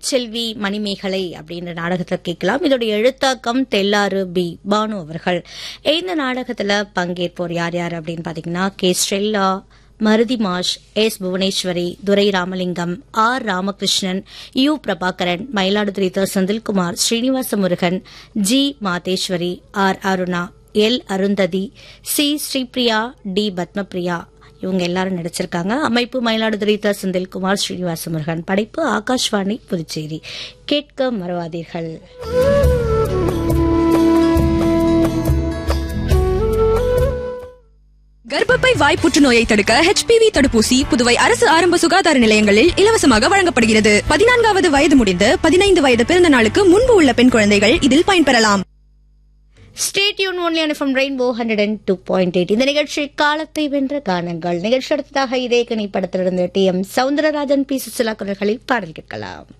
செல்வி மணிமேகலை அப்படின்ற நாடகத்தை கேட்கலாம் இதோட எழுத்தாக்கம் தெல்லாறு பி பானு அவர்கள் இந்த நாடகத்துல பங்கேற்போர் யார் யார் அப்படின்னு பாத்தீங்கன்னா கே ஸ்டெல்லா மருதி மாஷ் S Bhuvaneswari Durai Ramalingam R Ramakrishnan U Prabhakaran Mayiladuthurai த. Senthilkumar Srinivasa Murugan G Matheswari R Aruna L Arundhathi C Sripriya T Padmapriya இவங்க எல்லாரும் நடிச்சிருக்காங்க அமைப்பு மயிலாடுதுறை த. செந்தில்குமார் ஸ்ரீனிவாச முருகன் படைப்பு ஆகாஷ்வாணி புதுச்சேரி கேட்க மறவாதீர்கள் கர்ப்பப்பை வாய் புற்றுநோயை தடுக்க HPV தடுப்பூசி புதுவை அரசு ஆரம்ப சுகாதார நிலையங்களில் இலவசமாக வழங்கப்படுகிறது பதினான்காவது வயது முடிந்து பதினைந்து வயது பிறந்த நாளுக்கு முன்பு உள்ள பெண் குழந்தைகள் இதில் பயன்பெறலாம் ஸ்டேட் யூன் ஒன்லி அனுஃபம் rainbow hundred and two point eight இந்த நிகழ்ச்சி காலத்தை வென்ற கானங்கள் நிகழ்ச்சி அடுத்ததாக இதே கனி படத்திலிருந்து T M Soundararajan P Susheela குரல்களில் பாடல் கேட்கலாம்